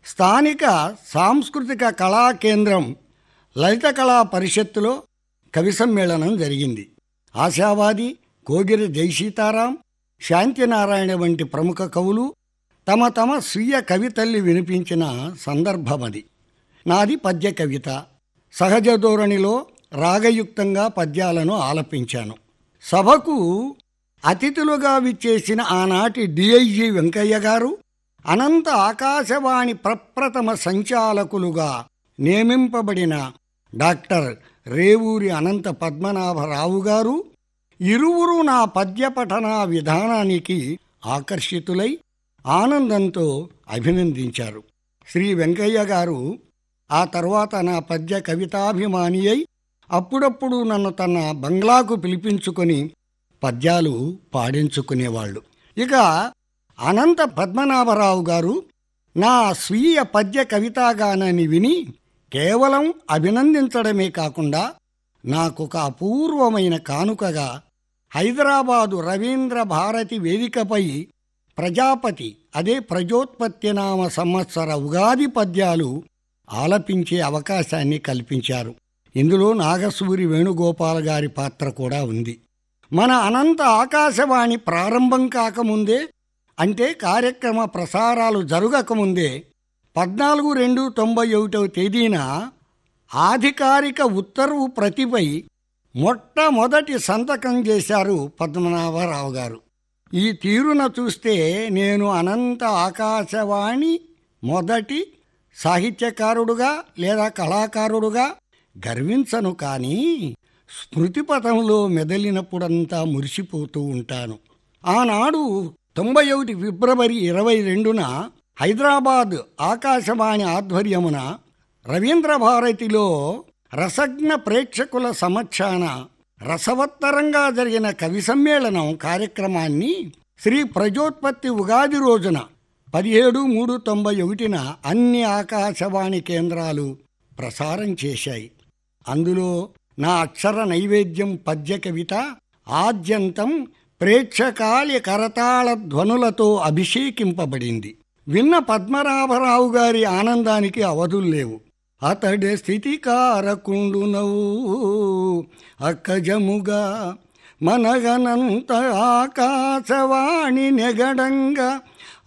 స్థానిక సాంస్కృతిక కళా కేంద్రం లలిత కళా పరిషత్తులో కవి సమ్మేళనం జరిగింది ఆశావాది కోగిరి జయసీతారాం శాంతినారాయణ వంటి ప్రముఖ కవులు తమ తమ స్వీయ కవితల్ని వినిపించిన సందర్భమది నాది పద్య కవిత సహజ ధోరణిలో రాగయుక్తంగా పద్యాలను ఆలపించాను సభకు అతిథులుగా విచ్చేసిన ఆనాటి డిఐజి వెంకయ్య గారు అనంత ఆకాశవాణి ప్రప్రథమ సంచాలకులుగా నియమింపబడిన డాక్టర్ రేవూరి అనంత పద్మనాభరావు గారు ఇరువురు నా పద్య పఠన విధానానికి ఆకర్షితులై ఆనందంతో అభినందించారు శ్రీ వెంకయ్య గారు ఆ తర్వాత నా పద్య కవితాభిమాని అయి అప్పుడప్పుడు నన్ను తన బంగ్లాకు పిలిపించుకొని పద్యాలు పాడించుకునేవాళ్ళు ఇక అనంత పద్మనాభరావు గారు నా స్వీయ పద్య కవితాగానాన్ని విని కేవలం అభినందించడమే కాకుండా నాకొక అపూర్వమైన కానుకగా హైదరాబాదు రవీంద్ర భారతి వేదికపై ప్రజాపతి అదే ప్రజోత్పత్తి నామ సంవత్సర ఉగాది పద్యాలు ఆలపించే అవకాశాన్ని కల్పించారు ఇందులో నాగసూరి వేణుగోపాల్ గారి పాత్ర కూడా ఉంది మన అనంత ఆకాశవాణి ప్రారంభం కాకముందే అంటే కార్యక్రమ ప్రసారాలు జరగకముందే పద్నాలుగు రెండు తొంభై ఒకటవ తేదీన ఆధికారిక ఉత్తర్వు ప్రతిపై మొట్టమొదటి సంతకం చేశారు పద్మనాభరావు గారు ఈ తీరున చూస్తే నేను అనంత ఆకాశవాణి మొదటి సాహిత్యకారుడుగా లేదా కళాకారుడుగా గర్వించను కానీ స్మృతిపథంలో మెదలినప్పుడంతా మురిసిపోతూ ఉంటాను ఆనాడు తొంభై ఒకటి ఫిబ్రవరి ఇరవై రెండున హైదరాబాద్ ఆకాశవాణి ఆధ్వర్యమున రవీంద్ర భారతిలో రసజ్ఞ ప్రేక్షకుల సమక్షాన రసవత్తరంగా జరిగిన కవి సమ్మేళనం కార్యక్రమాన్ని శ్రీ ప్రజోత్పత్తి ఉగాది రోజున పదిహేడు మూడు తొంభై ఒకటిన అన్ని ఆకాశవాణి కేంద్రాలు ప్రసారం చేశాయి అందులో నా అక్షర నైవేద్యం పద్య కవిత ఆద్యంతం ప్రేక్షకాలి కరతాళ ధ్వనులతో అభిషేకింపబడింది విన్న పద్మనాభరావు గారి ఆనందానికి అవధులు లేవు అతడి స్థితి కారకుండునవు అక్కజముగా మనగనంత ఆకాశవాణి నెగడంగా